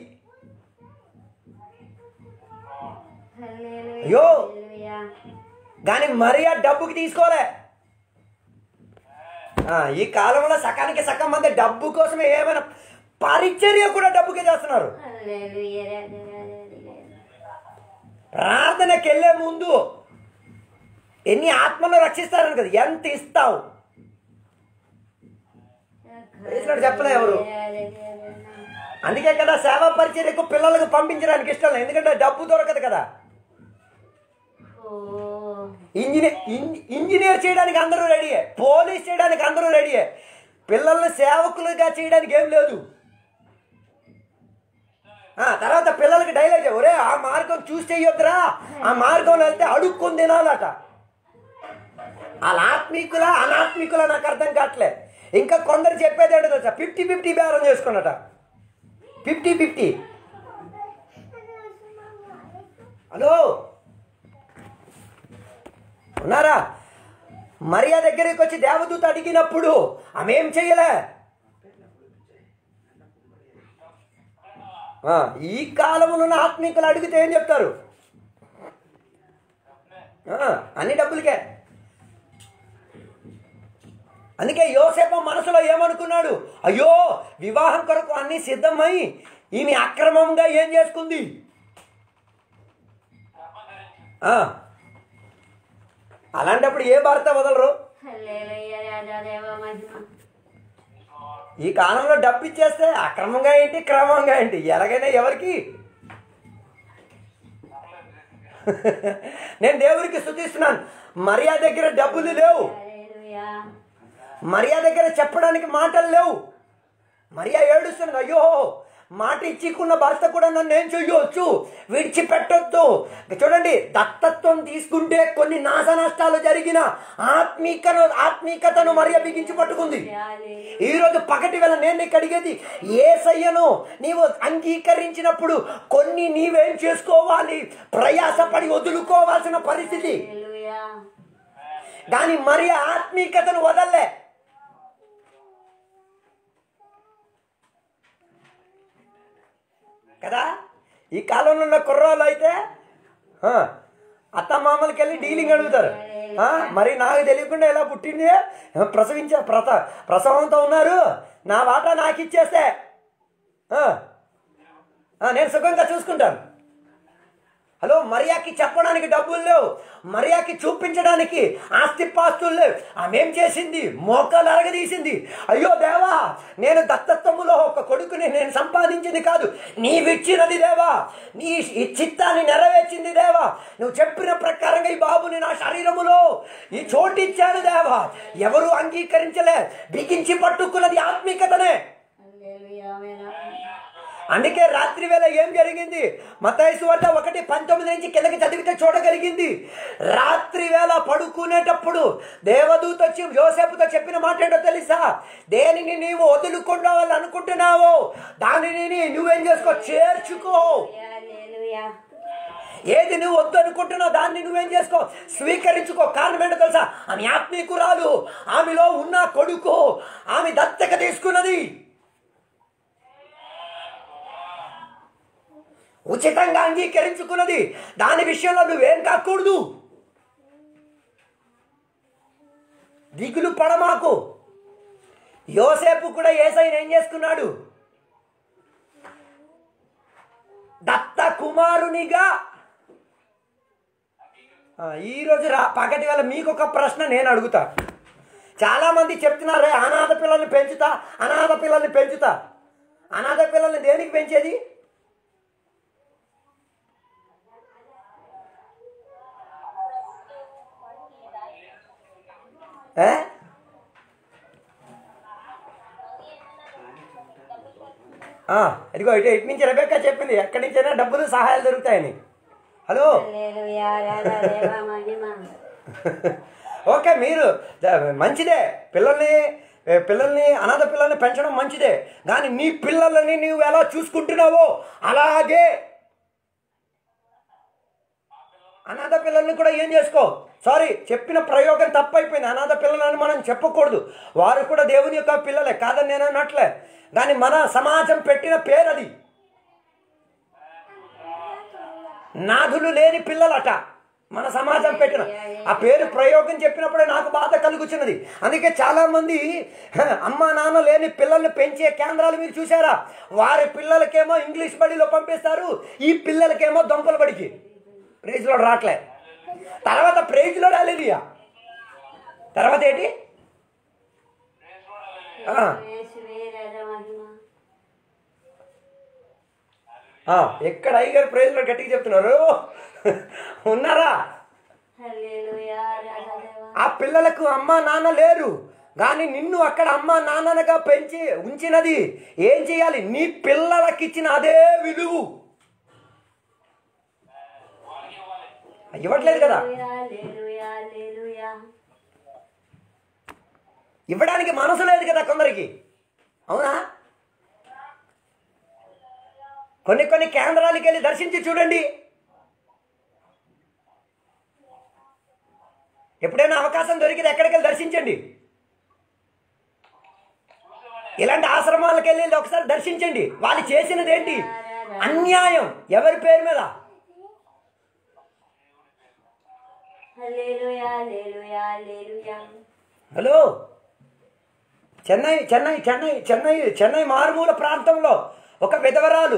అయ్యో కానీ మరీ ఆ డబ్బుకి తీసుకోలే ఆ, ఈ కాలంలో సకానికి సగం మంది డబ్బు కోసమే ఏమైనా పరిచర్య కూడా డబ్బుకే చేస్తున్నారు ప్రార్థనకి వెళ్ళే ముందు ఎన్ని ఆత్మలు రక్షిస్తారని కదా ఎంత ఇస్తావు వేసినట్టు చెప్పలే ఎవరు అందుకే కదా సేవా పరిచర్యకు పిల్లలకు పంపించడానికి ఇష్టం లేదు ఎందుకంటే డబ్బు దొరకదు కదా ఇంజనీర్ ఇంజనీర్ చేయడానికి అందరూ రెడీయే పోలీస్ చేయడానికి అందరూ రెడీయే పిల్లల్ని సేవకులుగా చేయడానికి ఏం లేదు ఆ, తర్వాత పిల్లలకి డైలాగ్ ఒరే ఆ మార్గం చూసి చెయ్యొద్దురా ఆ మార్గంలో వెళ్తే అడుక్కొని తినాలట వాళ్ళ ఆత్మీకుల అనాత్మీకుల నాకు అర్థం కావట్లే ఇంకా కొందరు చెప్పేది ఏంటో తెలుసా ఫిఫ్టీ ఫిఫ్టీ బేరం చేసుకున్నట ఫిఫ్టీ ఫిఫ్టీ హలో ఉన్నారా మరియా దగ్గరికి వచ్చి దేవదూత అడిగినప్పుడు ఆమె ఏం చెయ్యలే ఆ, ఈ కాలంలో ఉన్న ఆత్మీకులు అడిగితే ఏం చెప్తారు ఆ, అన్ని డబ్బులకే అందుకే యోసేపు మనసులో ఏమనుకున్నాడు అయ్యో వివాహం కొరకు అన్ని సిద్ధమై ఈమె అక్రమంగా ఏం చేసుకుంది ఆ. అలాంటప్పుడు ఏ భర్త వదలరు హల్లెలూయా రాజాదేవ మహిమ ఈ కాలంలో డబ్బు ఇచ్చేస్తే అక్రమంగా ఏంటి క్రమంగా ఏంటి ఎలాగైనా ఎవరికి నేను దేవునికి స్థుతిస్తున్నాను మరియా దగ్గర డబ్బులు లేవు హల్లెలూయా మరియా దగ్గర చెప్పడానికి మాటలు లేవు మరియా ఏడుస్తున్నది అయ్యో మాట ఇచ్చికున్న భర్త కూడా నన్ను ఏం చెయ్యొచ్చు విడిచిపెట్టొద్దు చూడండి దత్తత్వం తీసుకుంటే కొన్ని నాశ నష్టాలు జరిగిన ఆత్మీకను ఆత్మీకతను మరియ బిగించి పట్టుకుంది హల్లెలూయా ఈ రోజు పగటి వేళ నేను నీకు అడిగేది ఏసయ్యను నీవు అంగీకరించినప్పుడు కొన్ని నీవేం చేసుకోవాలి ప్రయాసపడి వదులుకోవాల్సిన పరిస్థితి హల్లెలూయా కానీ మరి ఆత్మీకతను వదల్లే కదా ఈ కాలంలో ఉన్న కుర్రాళ్ళు అయితే ఆ, అత్తమామలకి వెళ్ళి డీలింగ్ అడుగుతారు ఆ, మరి నాకు తెలియకుండా ఎలా పుట్టింది ప్రసవించే ప్రస ప్రసవంతో ఉన్నారు నా వాటా నాకు ఇచ్చేస్తే ఆ, ఆ, నేను సుఖంగా చూసుకుంటాను హలో మరియాకి చెప్పడానికి డబ్బులు లేవు మరియాకి చూపించడానికి ఆస్తిపాస్తులు లేవు ఆమె ఏం చేసింది మోకాలు అరగదీసింది అయ్యో దేవా నేను దత్తత్వములో ఒక కొడుకుని నేను సంపాదించింది కాదు నీవిచ్చినది దేవా నీ ఈ చిత్తాన్ని నెరవేర్చింది దేవా నువ్వు చెప్పిన ప్రకారంగా ఈ బాబుని నా శరీరములో ఈ చోటిచ్చాను దేవా ఎవరు అంగీకరించలే బిగించి పట్టుకున్నది ఆత్మీకతనే హల్లెలూయా ఆమేన్ అందుకే రాత్రి వేళ ఏం జరిగింది మతాయిసు వద్ద ఒకటి పంతొమ్మిది నుంచి కిందకి చదివితే చూడగలిగింది రాత్రి వేళ పడుకునేటప్పుడు దేవదూత వచ్చి యోసేపుతో చెప్పిన మాట ఏంటో తెలుసా దేనిని నీవు వదులుకోవాలి అనుకుంటున్నావో దానిని నీ- నువ్వేం చేసుకో చేర్చుకో హల్లెలూయా ఏది నువ్వు వద్దు అనుకుంటున్నావు దాన్ని నువ్వేం చేసుకో స్వీకరించుకో కారణం ఏంటో తెలుసా ఆమె ఆత్మీకురాలు ఆమెలో ఉన్న కొడుకు ఆమె దత్తక తీసుకున్నది ఉచితంగా అంగీకరించుకున్నది దాని విషయంలో నువ్వేం కాకూడదు దిగులు పడమాకు యోసేపు కూడా ఏసైని ఏం చేసుకున్నాడు దత్త కుమారునిగా ఆ, ఈరోజు రా పగటి వేళ మీకు ఒక ప్రశ్న నేను అడుగుతా చాలా మంది చెప్తున్నారు "రే, అనాథ పిల్లల్ని పెంచుతా అనాథ పిల్లల్ని పెంచుతా అనాథ పిల్లల్ని దేనికి పెంచేది ఏ? ఆ, ఇదిగో ఇటు ఇటు నుంచి రెబెక్క చెప్పింది ఎక్కడి నుంచైనా డబ్బులు సహాయాలు దొరుకుతాయని హలో హల్లెలూయా రాజాదేవ మహిమ ఓకే మీరు ద- మంచిదే పిల్లల్ని ఏ, పిల్లల్ని అనాథ పిల్లల్ని పెంచడం మంచిదే కానీ నీ పిల్లలని నువ్వు ఎలా చూసుకుంటున్నావో అలాగే అనాథ పిల్లల్ని కూడా ఏం చేసుకో సారీ చెప్పిన ప్రయోగం తప్పైపోయింది అనాథ పిల్లలని మనం చెప్పకూడదు వారు కూడా దేవుని యొక్క పిల్లలే కాదని నేను అన్నట్లే కానీ మన సమాజం పెట్టిన పేరు అది నాథులు లేని పిల్లలట మన సమాజం పెట్టిన ఆ పేరు ప్రయోగం చెప్పినప్పుడే నాకు బాధ కలుగుచున్నది అందుకే చాలా మంది హ, అమ్మ నాన్న లేని పిల్లల్ని పెంచే కేంద్రాలు మీరు చూసారా వారి పిల్లలకేమో ఇంగ్లీష్ బడిలో పంపిస్తారు ఈ పిల్లలకేమో దొంపల బడికి ప్రైజ్లో రావట్లే తర్వాత ప్రైజ్లో రాలేదియా తర్వాత ఏంటి ఆ. యేసువే రాజా మహిమ ఆ, ఎక్కడ అయ్యగారు ప్రైజ్లో గట్టిగా చెప్తున్నారు ఉన్నారా హల్లెలూయా రాజాదేవ ఆ పిల్లలకు అమ్మ నాన్న లేరు కానీ నిన్ను అక్కడ అమ్మ నాన్ననగా పెంచి ఉంచినది ఏం చేయాలి నీ పిల్లలకి ఇచ్చిన అదే విలువ ఇవ్వట్లేదు కదా హల్లెలూయా హల్లెలూయా ఇవ్వడానికి మనసు లేదు కదా కొందరికి అవునా కొన్ని కొన్ని కేంద్రాలకు వెళ్ళి దర్శించి చూడండి ఎప్పుడైనా అవకాశం దొరికితే ఎక్కడికి వెళ్ళి దర్శించండి ఇలాంటి ఆశ్రమాలకు వెళ్ళి ఒకసారి దర్శించండి వాళ్ళు చేసినది ఏంటి అన్యాయం ఎవరి పేరు మీద hallelujah hallelujah hallelujah hello Chennai Chennai Chennai Chennai Chennai మారుమూల ప్రాంతంలో ఒక విధవరాలు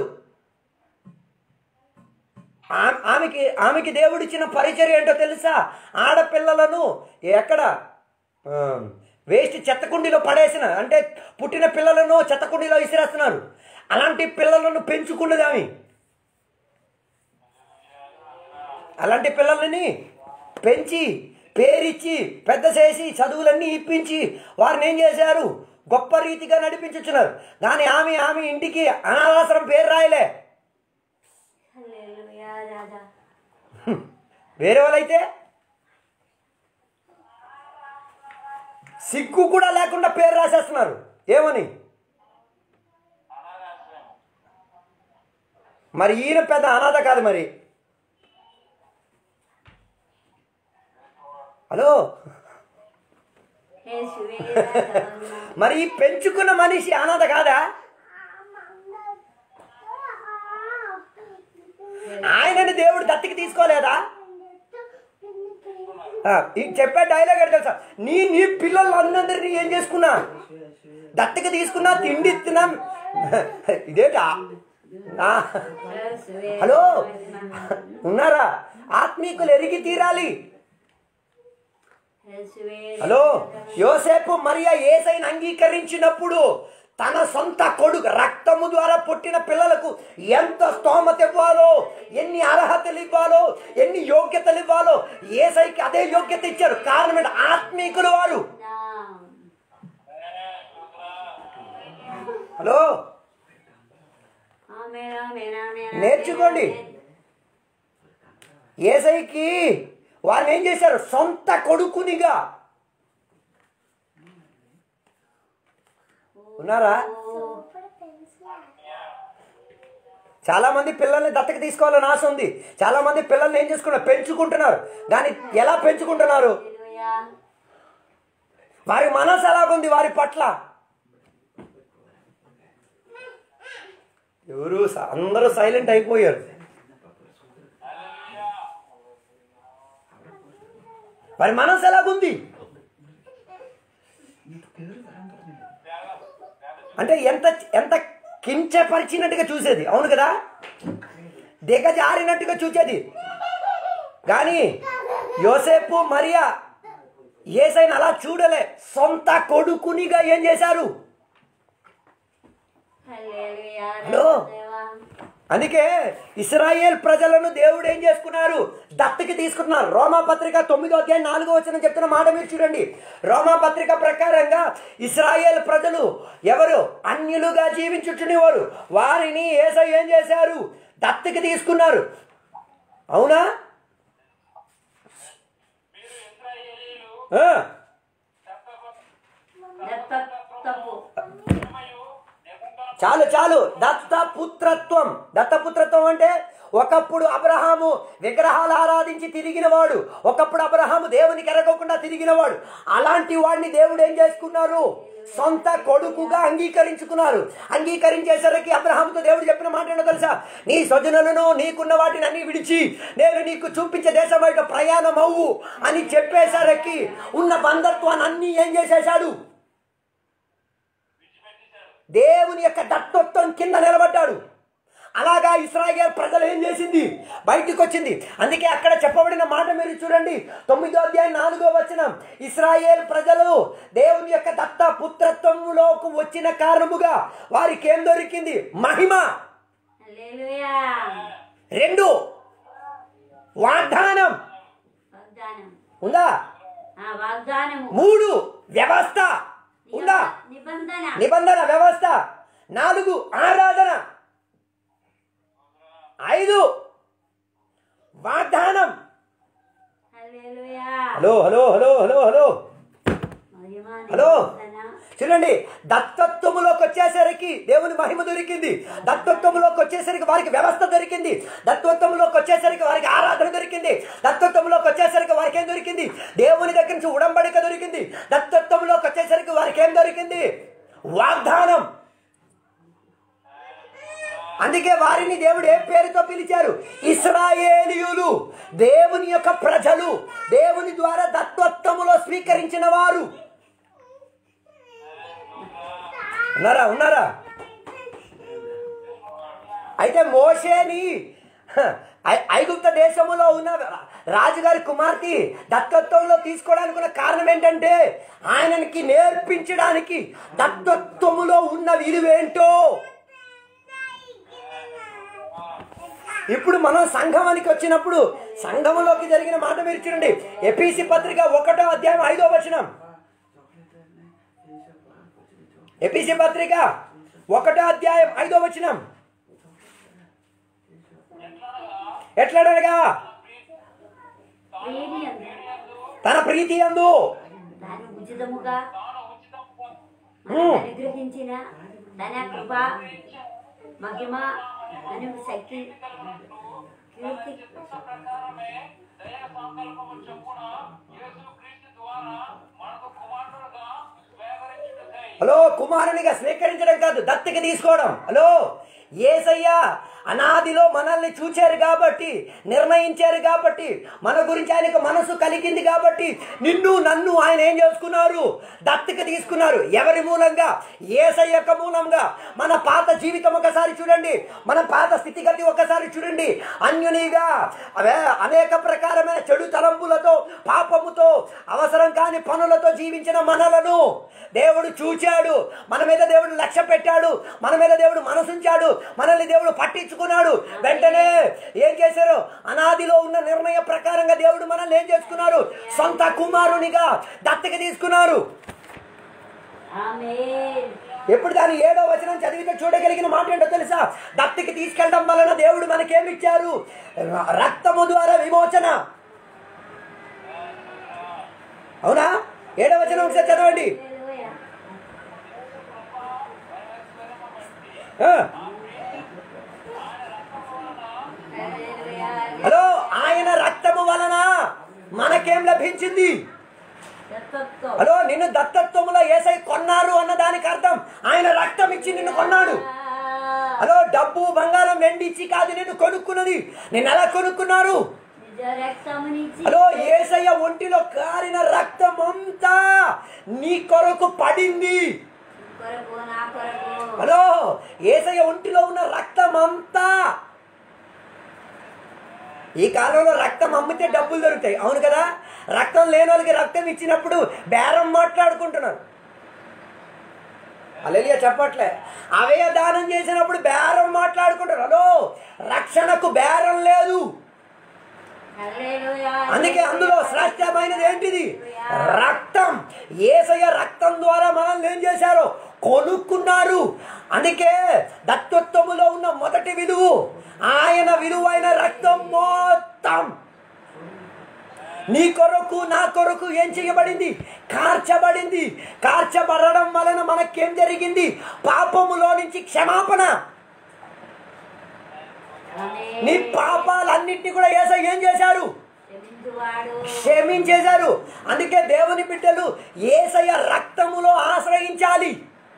ఆ- ఆమెకి ఆమెకి దేవుడిచ్చిన పరిచర్య ఏంటో తెలుసా ఆడపిల్లలను ఎక్కడ ఆ, వేస్ట్ చెత్తకుండీలో పడేసిన అంటే పుట్టిన పిల్లలను చెత్తకుండీలో విసిరేస్తున్నారు అలాంటి పిల్లలను పెంచుకున్నది ఆమె అలాంటి పిల్లలని పెంచి పేరిచ్చి పెద్ద చేసి చదువులన్నీ ఇప్పించి వారిని ఏం చేశారు గొప్ప రీతిగా నడిపించుచున్నారు కానీ ఆమె ఆమె ఇంటికి అనాథాశ్రం పేరు రాయలే హల్లెలూయా రాజా వేరే వాళ్ళైతే సిగ్గు కూడా లేకుండా పేరు రాసేస్తున్నారు ఏమని మరి ఈయన పెద్ద అనాథ కాదు మరి హలో యేసువే రాజా మరి ఈ పెంచుకున్న మనిషి అనాథ కాదా ఆయనని దేవుడు దత్తికి తీసుకోలేదా ఆ, ఈ చెప్పే డైలాగ్ ఏంటో తెలుసా నీ నీ పిల్లలందరినీ ఏం చేసుకున్నా దత్తకి తీసుకున్నా తిండి ఇస్తున్నా ఇదేటా ఆ, యేసువే హలో ఉన్నారా ఆత్మీకులు ఎరిగి తీరాలి యేసువే హలో యోసేపు మరియా ఏసైని అంగీకరించినప్పుడు తన సొంత కొడుకు రక్తము ద్వారా పుట్టిన పిల్లలకు ఎంత స్తోమత ఇవ్వాలో ఎన్ని అర్హతలు ఇవ్వాలో ఎన్ని యోగ్యతలు ఇవ్వాలో ఏసైకి అదే యోగ్యత ఇచ్చారు కారణం ఏంటి? ఆత్మీకులు వారు నా హలో ఆమేన్ ఆమేన్ ఆమేన్ నేర్చుకోండి. ఏసైకి వారిని ఏం చేశారు సొంత కొడుకునిగా ఉన్నారా చాలా మంది పిల్లల్ని దత్తకి తీసుకోవాలని ఆశ ఉంది చాలా మంది పిల్లల్ని ఏం చేసుకున్నారు పెంచుకుంటున్నారు కానీ ఎలా పెంచుకుంటున్నారు హల్లెలూయా వారి మనసు ఎలాగుంది వారి పట్ల ఎవరు స- అందరూ సైలెంట్ అయిపోయారు వారి మనసు ఎలాగుంది అంటే ఎంత ఎంత కించపరిచినట్టుగా చూసేది అవును కదా దిగజారినట్టుగా చూసేది కానీ యోసేపు మరియా ఏసైనా అలా చూడలే సొంత కొడుకునిగా ఏం చేశారు హల్లెలూయా హలో. దేవా అందుకే ఇస్రాయేల్ ప్రజలను దేవుడు ఏం చేసుకున్నారు దత్తకి తీసుకున్నారు రోమా పత్రిక తొమ్మిదో అధ్యాయం నాలుగో వచ్చిన చెప్తున్న మాట మీరు చూడండి రోమా పత్రిక ప్రకారంగా ఇస్రాయేల్ ప్రజలు ఎవరు అన్యులుగా జీవించుచునేవారు వారిని ఏసై ఏం చేశారు దత్తకి తీసుకున్నారు అవునా ఆ, దత్త తప్పు చాలు చాలు దత్తపుత్రత్వం దత్తపుత్రత్వం అంటే ఒకప్పుడు అబ్రహాము విగ్రహాలు ఆరాధించి తిరిగినవాడు ఒకప్పుడు అబ్రహాము దేవునికి ఎరగకుండా తిరిగినవాడు అలాంటి వాడిని దేవుడు ఏం చేసుకున్నారు సొంత కొడుకుగా అంగీకరించుకున్నారు అంగీకరించేసరికి అబ్రహాముతో దేవుడు చెప్పిన మాట ఏంటో తెలుసా నీ స్వజనులను నీకున్న వాటిని అన్ని విడిచి నేను నీకు చూపించే దేశం బయట ప్రయాణం అవ్వు అని చెప్పేసరికి ఉన్న బంధత్వాన్ని అన్ని ఏం చేసేశాడు దేవుని యొక్క దత్తత్వం కింద నిలబడ్డాడు అలాగా ఇస్రాయేల్ ప్రజలు ఏం చేసింది బయటికి వచ్చింది అందుకే అక్కడ చెప్పబడిన మాట మీరు చూడండి తొమ్మిదో అధ్యాయం నాలుగో వచనం ఇస్రాయేల్ ప్రజలు దేవుని యొక్క దత్త పుత్రత్వంలోకి వచ్చిన కారణముగా వారికి ఏం దొరికింది మహిమ హల్లెలూయా రెండు వాగ్దానం వాగ్దానం ఉందా ఆ వాగ్దానము మూడు వ్యవస్థ ఉందా నిబంధన నిబంధన వ్యవస్థ నాలుగు ఆరాధన ఐదు వాగ్దానం hallelujah hello hello hello hello hello మహిమ హలో. నిబంధన చూడండి దత్తత్వములోకి వచ్చేసరికి దేవుని మహిమ దొరికింది దత్తత్వములోకి వచ్చేసరికి వారికి వ్యవస్థ దొరికింది దత్తత్వంలోకి వచ్చేసరికి వారికి ఆరాధన దొరికింది దత్తత్వంలోకి వచ్చేసరికి వారికి ఏం దొరికింది దేవుని దగ్గర నుంచి ఉడంబడిక దొరికింది దత్తత్వంలోకి వచ్చేసరికి వారికి ఏం దొరికింది వాగ్దానం అందుకే వారిని దేవుడు ఏ పేరుతో పిలిచారు ఇస్రాయేలీయులు దేవుని యొక్క ప్రజలు దేవుని ద్వారా దత్తత్వములో స్వీకరించిన వారు ఉన్నారా ఉన్నారా అయితే మోషేని హ, ఐ- ఐగుప్త దేశములో ఉన్న రాజుగారి కుమార్తె దత్తత్వంలో తీసుకోవడానికి ఉన్న కారణం ఏంటంటే ఆయనకి నేర్పించడానికి దత్తత్వములో ఉన్న విలువేంటో ఇప్పుడు మనం సంఘమానికి వచ్చినప్పుడు సంఘములోకి జరిగిన మాట మీరు చూడండి ఎపిసి పత్రిక ఒకటో అధ్యాయం ఐదో వచనం ఎపిసి పత్రిక ఒకటో అధ్యాయం ఐదో వచనం ఎట్లడనగా ప్రీతి అందు తన ప్రీతి అందు దాని ఉచితముగా ఉమ్. అనుగ్రహించిన తన కృప మహిమ అను శక్తి కీర్తి హలో కుమారునిగా స్వీకరించడం కాదు దత్తకి తీసుకోవడం హలో ఏసయ్య అనాదిలో మనల్ని చూచారు కాబట్టి నిర్ణయించారు కాబట్టి మన గురించి ఆయనకు మనసు కలిగింది కాబట్టి నిన్ను నన్ను ఆయన ఏం చేసుకున్నారు దత్తకి తీసుకున్నారు ఎవరి మూలంగా ఏసయ్య యొక్క మూలంగా మన పాత జీవితం ఒకసారి చూడండి మన పాత స్థితిగతి ఒకసారి చూడండి అన్యునిగా అవే అనేక ప్రకారమైన చెడు తలంపులతో పాపముతో అవసరం కాని పనులతో జీవించిన మనలను దేవుడు చూచాడు మన మీద దేవుడు లక్ష్య పెట్టాడు మన మీద దేవుడు మనసుంచాడు మనల్ని దేవుడు పట్టించుకున్నాడు వెంటనే ఏం చేశారు అనాదిలో ఉన్న నిర్ణయ ప్రకారంగా దేవుడు మనల్ని ఏం చేసుకున్నారు సొంత కుమారునిగా దత్తకి తీసుకున్నారు ఆమేన్ ఎప్పుడు దాని ఏడో వచనం చదివితే చూడగలిగిన మాట ఏంటో తెలుసా దత్తికి తీసుకెళ్ళడం వలన దేవుడు మనకేమిచ్చారు రక్తము ద్వారా విమోచన అవునా ఏడో వచనం ఒకసారి చదవండి హల్లెలూయా ఆ, హల్లెలూయా హలో ఆయన రక్తము వలన మనకేం లభించింది దత్తత్వం హలో నిన్ను దత్తత్వములో ఏసై కొన్నారు అన్న దానికి అర్థం ఆయన రక్తం ఇచ్చి నిన్ను కొన్నాడు హలో డబ్బు బంగారం వెండి ఇచ్చి కాదు నిన్ను కొనుక్కున్నది నిన్ను ఎలా కొనుక్కున్నారు నిజ రక్తమునిచ్చి హలో ఏసయ్య ఒంటిలో కారిన రక్తం అంతా నీ కొరకు పడింది కొరకు నా కొరకు హలో ఏసయ్య ఒంటిలో ఉన్న రక్తం అంతా ఈ కాలంలో రక్తం అమ్మితే డబ్బులు దొరుకుతాయి అవును కదా రక్తం లేని వాళ్ళకి రక్తం ఇచ్చినప్పుడు బేరం మాట్లాడుకుంటున్నారు అలెలియ చెప్పట్లే అవయ దానం చేసినప్పుడు బేరం మాట్లాడుకుంటారు హలో రక్షణకు బేరం లేదు హల్లెలూయా అందుకే అందులో శ్రేష్టమైనది ఏంటిది రక్తం ఏసయ్య రక్తం ద్వారా మనల్ని ఏం చేశారు కొనుక్కున్నారు అందుకే దత్తత్వములో ఉన్న మొదటి విలువు ఆయన విలువైన రక్తం మొత్తం నీ కొరకు నా కొరకు ఏం చేయబడింది కార్చబడింది కార్చబడడం వలన మనకేం జరిగింది పాపములో నుంచి క్షమాపణ ఆమేన్. నీ పాపాలన్నింటినీ కూడా ఏసై ఏం చేశారు క్షమించువాడు క్షమించేశారు అందుకే దేవుని బిడ్డలు ఏసయ్య రక్తములో ఆశ్రయించాలి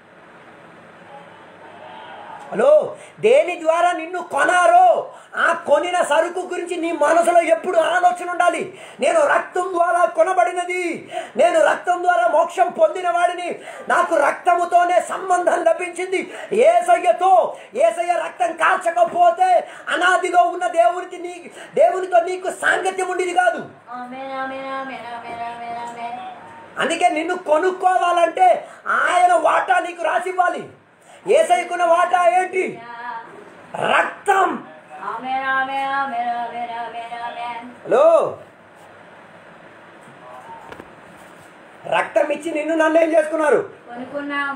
హలో దేని ద్వారా నిన్ను కొనారో ఆ కొనిన సరుకు గురించి నీ మనసులో ఎప్పుడు ఆలోచన ఉండాలి నేను రక్తం ద్వారా కొనబడినది నేను రక్తం ద్వారా మోక్షం పొందిన వాడిని నాకు రక్తముతోనే సంబంధం లభించింది ఏసయ్యతో ఏసయ్య రక్తం కాల్చకపోతే అనాదిలో ఉన్న దేవునికి నీ దేవునితో నీకు సాంగత్యం ఉండేది కాదు ఆమేన్ ఆమేన్ ఆమేన్ ఆమేన్ ఆమేన్ ఆమేన్ అందుకే నిన్ను కొనుక్కోవాలంటే ఆయన వాటా నీకు రాసివ్వాలి ఏసైకున్న వాటా ఏంటి రక్తం ఆమేన్ ఆమేన్ ఆమేన్ ఆమేన్ ఆమేన్ ఆమేన్ హలో రక్తం ఇచ్చి నిన్ను నన్ను ఏం చేసుకున్నారు కొనుక్కున్నాం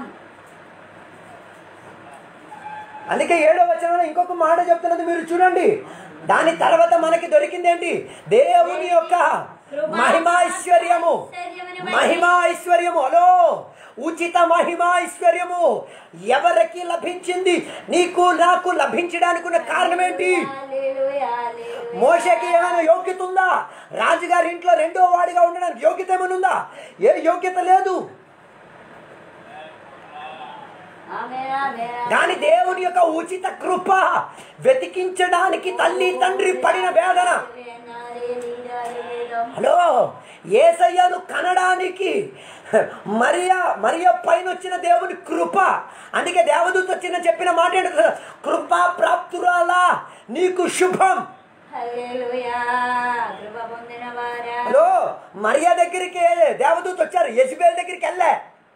అందుకే ఏడో వచనంలో ఇంకొక మాట చెప్తున్నది మీరు చూడండి దాని తర్వాత మనకి దొరికింది ఏంటి దేవుని యొక్క మహిమైశ్వర్యము మహిమైశ్వర్యము హలో ఉచిత మహిమైశ్వర్యము ఎవరికి లభించింది నీకు నాకు లభించడానికి ఉన్న కారణం ఏంటి హల్లెలూయా హల్లెలూయా మోషకి ఏమైనా యోగ్యత ఉందా రాజుగారి ఇంట్లో రెండో వాడిగా ఉండడానికి యోగ్యత ఏమైనా ఉందా ఏ యోగ్యత లేదు ఆమేన్ ఆమేన్ కానీ దేవుని యొక్క ఉచిత కృప వెతికించడానికి తల్లి తండ్రి పడిన వేదన హలో ఏసయ్యను కనడానికి మరియా మరియ పైన వచ్చిన దేవుని కృప అందుకే దేవదూత వచ్చిన చెప్పిన మాట ఏంటో తెలుసా? కృపా ప్రాప్తురాలా నీకు శుభం హల్లెలూయా కృప పొందిన వారా హలో మరియా దగ్గరికి దేవదూత వచ్చారు యజ్బేల్ దగ్గరికి వెళ్ళే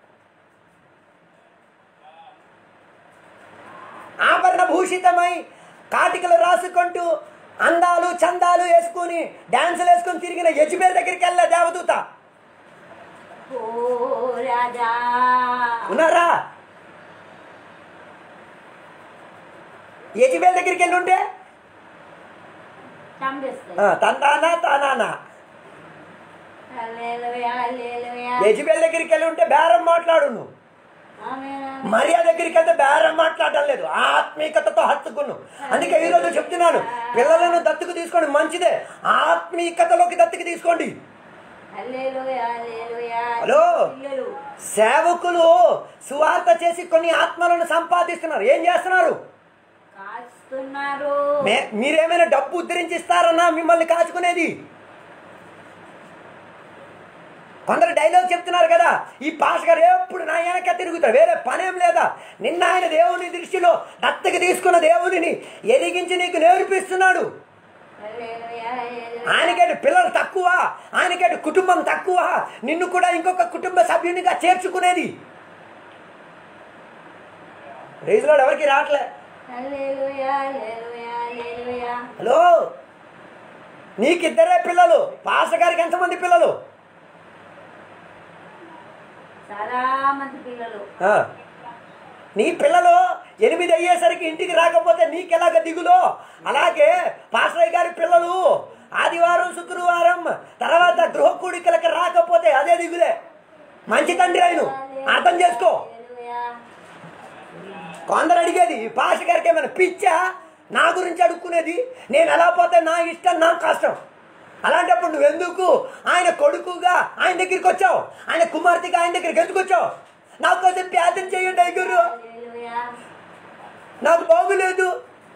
ఆభరణ భూషితమై కాటికలు రాసుకుంటూ అందాలు చందాలు వేసుకుని డాన్సులు వేసుకుని తిరిగిన యజ్బేల్ దగ్గరికి వెళ్ళే దేవదూత ఓ రాజా ఉన్నారా యజ్బేల్ దగ్గరికి వెళ్ళి ఉంటే చంపేస్తాయి ఆ, తందానా తానానా హల్లెలూయా హల్లెలూయా యజ్బేల్ దగ్గరికి వెళ్ళి ఉంటే బేరం మాట్లాడు నువ్వు ఆమేన్ మరియా దగ్గరికి వెళ్తే బేరం మాట్లాడడం లేదు ఆత్మీయతతో హత్తుకును అందుకే ఈ రోజు చెప్తున్నాను పిల్లలను దత్తుకు తీసుకోండి మంచిదే ఆత్మీయతలోకి దత్తుకు తీసుకోండి హల్లెలూయా హల్లెలూయా హలో. పిల్లలు సేవకులు సువార్త చేసి కొన్ని ఆత్మలను సంపాదిస్తున్నారు ఏం చేస్తున్నారు కాస్తున్నారు మే- మీరేమైనా డబ్బు ఉద్ధరించి ఇస్తారన్నా మిమ్మల్ని కాచుకునేది కొందరు డైలాగ్ చెప్తున్నారు కదా ఈ పాస్ గారు ఎప్పుడు నా వెనక తిరుగుతారు వేరే పనేం లేదా నిన్న ఆయన దేవుని దృష్టిలో దత్తకి తీసుకున్న దేవునిని ఎదిగించి నీకు నేర్పిస్తున్నాడు హల్లెలూయా హల్లెలూయా ఆయనకేటి పిల్లలు తక్కువ ఆయనకేటి కుటుంబం తక్కువ నిన్ను కూడా ఇంకొక కుటుంబ సభ్యునిగా చేర్చుకునేది రైజులో ఎవరికి రావట్లే హల్లెలూయా హల్లెలూయా హల్లెలూయా హలో నీకిద్దరే పిల్లలు పాస గారికి ఎంతమంది పిల్లలు చాలా మంది పిల్లలు ఆ. నీ పిల్లలు ఎనిమిది అయ్యేసరికి ఇంటికి రాకపోతే నీకెలాగ దిగులో అలాగే పాసరయ్య గారి పిల్లలు ఆదివారం శుక్రవారం తర్వాత గృహ కూడికలకు రాకపోతే అదే దిగులే మంచి తండ్రి ఆయన అర్థం చేసుకో హల్లెలూయా కొందరు అడిగేది ఈ పాష గారికి ఏమైనా పిచ్చా నా గురించి అడుక్కునేది నేను ఎలా పోతే నా ఇష్టం నా కష్టం అలాంటప్పుడు నువ్వు ఎందుకు ఆయన కొడుకుగా ఆయన దగ్గరికి వచ్చావు ఆయన కుమార్తెగా ఆయన దగ్గరికి ఎందుకు వచ్చావు నాకు కొంచెం ప్రార్థన చేయండి అయ్యూరు హల్లెలూయా నాకు బాగులేదు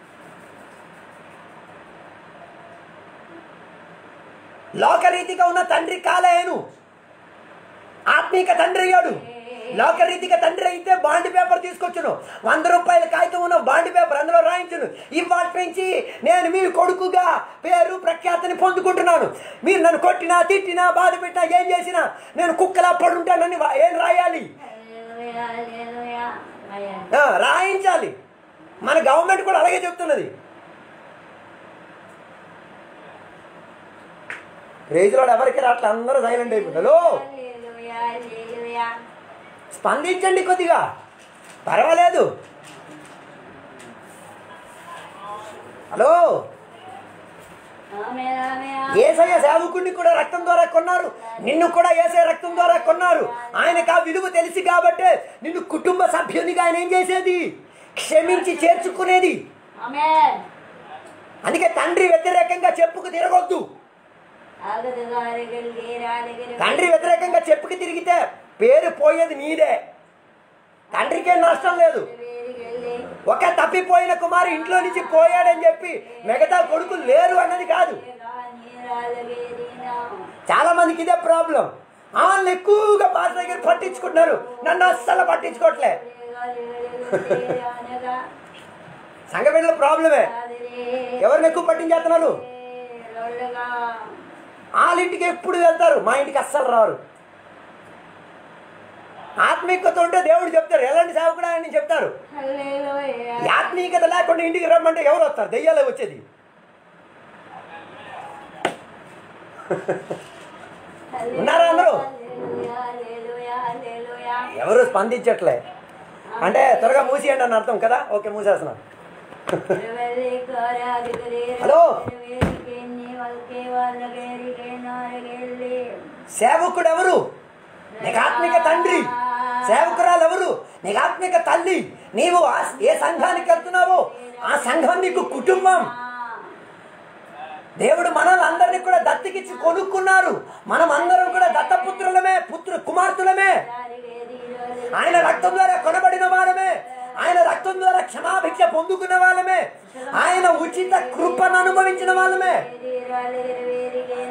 లోకరీతిగా ఉన్న తండ్రి కాలేను ఆత్మీక తండ్రి అయ్యాడు లోకరీతిగా తండ్రి అయితే బాండ్ పేపర్ తీసుకొచ్చును వంద రూపాయల కాగితం ఉన్న బాండ్ పేపర్ అందులో రాయించును ఇవాటి నుంచి నేను మీ కొడుకుగా పేరు ప్రఖ్యాతిని పొందుకుంటున్నాను మీరు నన్ను కొట్టినా తిట్టినా బాధ పెట్టినా ఏం చేసినా నేను కుక్కలా పడుంటానని వా- ఏం రాయాలి హల్లెలూయా హల్లెలూయా అయ్యా ఆ, రాయించాలి మన గవర్నమెంట్ కూడా అలాగే చెప్తున్నది రేజులో ఎవరికి రావట్లే అందరూ సైలెంట్ అయిపోతారు హల్లెలూయా హల్లెలూయా స్పందించండి కొద్దిగా పర్వాలేదు హలో ఆమేన్ ఆమేన్ ఏసయ్య సేవకుడిని కూడా రక్తం ద్వారా కొన్నారు నిన్ను కూడా ఏసే రక్తం ద్వారా కొన్నారు ఆయనకు ఆ విలువ తెలిసి కాబట్టే నిన్ను కుటుంబ సభ్యునిగా ఆయన ఏం చేసేది క్షమించి చేర్చుకునేది ఆమేన్ అందుకే తండ్రి వ్యతిరేకంగా చెప్పుకు తిరగొద్దు ఆగదగారగల్లి రాలగలి తండ్రి వ్యతిరేకంగా చెప్పుకు తిరిగితే పేరు పోయేది నీదే తండ్రికే నష్టం లేదు వేరిగల్లి ఒక తప్పిపోయిన కుమారు ఇంట్లో నుంచి పోయాడని చెప్పి మిగతా కొడుకులు లేరు అన్నది కాదు రాలగేరినా చాలా మందికి ఇదే ప్రాబ్లం వాళ్ళు ఎక్కువగా పాస్ దగ్గర పట్టించుకుంటున్నారు నన్ను అస్సలు పట్టించుకోవట్లే అనగా సంఘ బిడ్డల ప్రాబ్లమే ఆదిరే ఎవరిని ఎక్కువ పట్టించేస్తున్నారు లొల్లగా వాళ్ళ ఇంటికి ఎప్పుడు వెళ్తారు మా ఇంటికి అస్సలు రారు ఆత్మీయత ఉంటే దేవుడు చెప్తారు ఎలాంటి సేవకుడు అని చెప్తారు హల్లెలూయా ఈ ఆత్మీయత లేకుండా ఇంటికి రమ్మంటే ఎవరు వస్తారు దెయ్యాలే వచ్చేది ఉన్నారా అందరూ? హల్లెలూయా హల్లెలూయా హల్లెలూయా ఎవరు స్పందించట్లే అంటే త్వరగా మూసేయండి అని అర్థం కదా ఓకే మూసేస్తున్నాం వెల్లి కోరాదిగలి హలో. వేరికెన్ని వల్కే వాళ్ళగేరికే నారగెల్లి సేవకుడు ఎవరు నీకు ఆత్మిక తండ్రి సేవకురాలు ఎవరు నీకు ఆత్మిక తల్లి నీవు ఆ- ఏ సంఘానికి వెళ్తున్నావో ఆ సంఘం నీకు కుటుంబం దేవుడు మనల్ని అందరినీ కూడా దత్తకిచ్చి కొనుక్కున్నారు మనం అందరం కూడా దత్తపుత్రులమే పుత్రు కుమార్తెలమే ఆయన రక్తం ద్వారా కొనబడిన వాళ్ళమే ఆయన రక్తం ద్వారా క్షమాభిక్ష పొందుకున్న వాళ్ళమే ఆయన ఉచిత కృపను అనుభవించిన వాళ్ళమే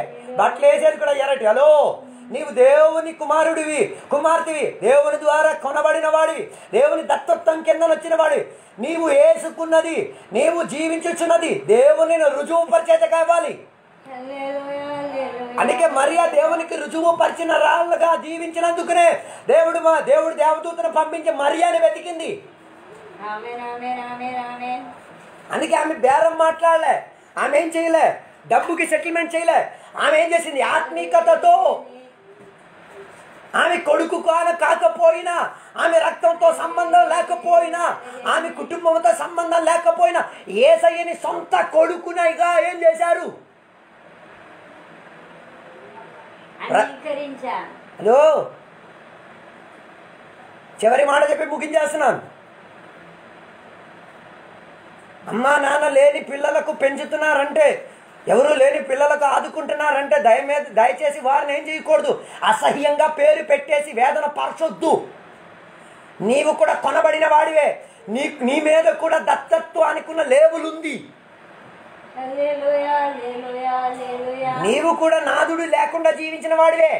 బట్టలు వేసేది కూడా ఎర్రటి హలో నీవు దేవుని కుమారుడివి కుమార్తెవి దేవుని ద్వారా కొనబడిన వాడివి దేవుని దత్తత్వం కింద వచ్చిన వాడివి నీవు వేసుకున్నది నీవు జీవించుచున్నది దేవుని రుజువు పరిచేత కావాలి హల్లెలూయా హల్లెలూయా అందుకే మరియా దేవునికి రుజువు పరిచిన రాళ్ళుగా జీవించినందుకునే దేవుడు మా దేవుడు దేవదూతను పంపించి మరియాని వెతికింది ఆమేన్ ఆమేన్ ఆమేన్ ఆమేన్ అందుకే ఆమె బేరం మాట్లాడలే ఆమె ఏం చేయలే డబ్బుకి సెటిల్మెంట్ చేయలే ఆమె ఏం చేసింది ఆత్మీకతతో ఆమె కొడుకు కాన కాకపోయినా ఆమె రక్తంతో సంబంధం లేకపోయినా ఆమె కుటుంబంతో సంబంధం లేకపోయినా ఏసయ్యని సొంత కొడుకునైగా ఏం చేశారు అంగీకరించా హలో చివరి మాట చెప్పి ముగించేస్తున్నాను అమ్మా నాన్న లేని పిల్లలకు పెంచుతున్నారంటే ఎవరు లేని పిల్లలకు ఆదుకుంటున్నారంటే దయమీద దయచేసి వారిని ఏం చేయకూడదు అసహ్యంగా పేరు పెట్టేసి వేదన పరచొద్దు నీవు కూడా కొనబడిన వాడివే నీ నీ మీద కూడా దత్తత్వానికి ఉన్న లేబుల్ ఉంది హల్లెలూయా హల్లెలూయా హల్లెలూయా నీవు కూడా నాదుడు లేకుండా జీవించిన వాడివే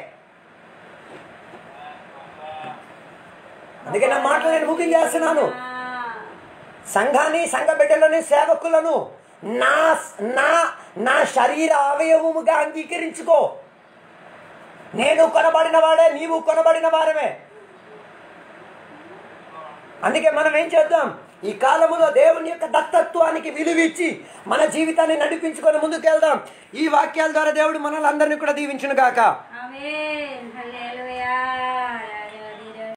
అందుకే నా మాటలు నేను ముగించేస్తున్నాను సంఘాన్ని సంఘ బిడ్డలను సేవకులను నా నా నా శరీర అవయవముగా అంగీకరించుకో నేను కొనబడిన వాడే నీవు కొనబడిన వారమే అందుకే మనం ఏం చేద్దాం ఈ కాలములో దేవుని యొక్క దత్తత్వానికి విలువిచ్చి మన జీవితాన్ని నడిపించుకొని ముందుకెళ్దాం ఈ వాక్యాల ద్వారా దేవుడు మనల్ని అందరినీ కూడా దీవించును గాక ఆమేన్ హల్లెలూయా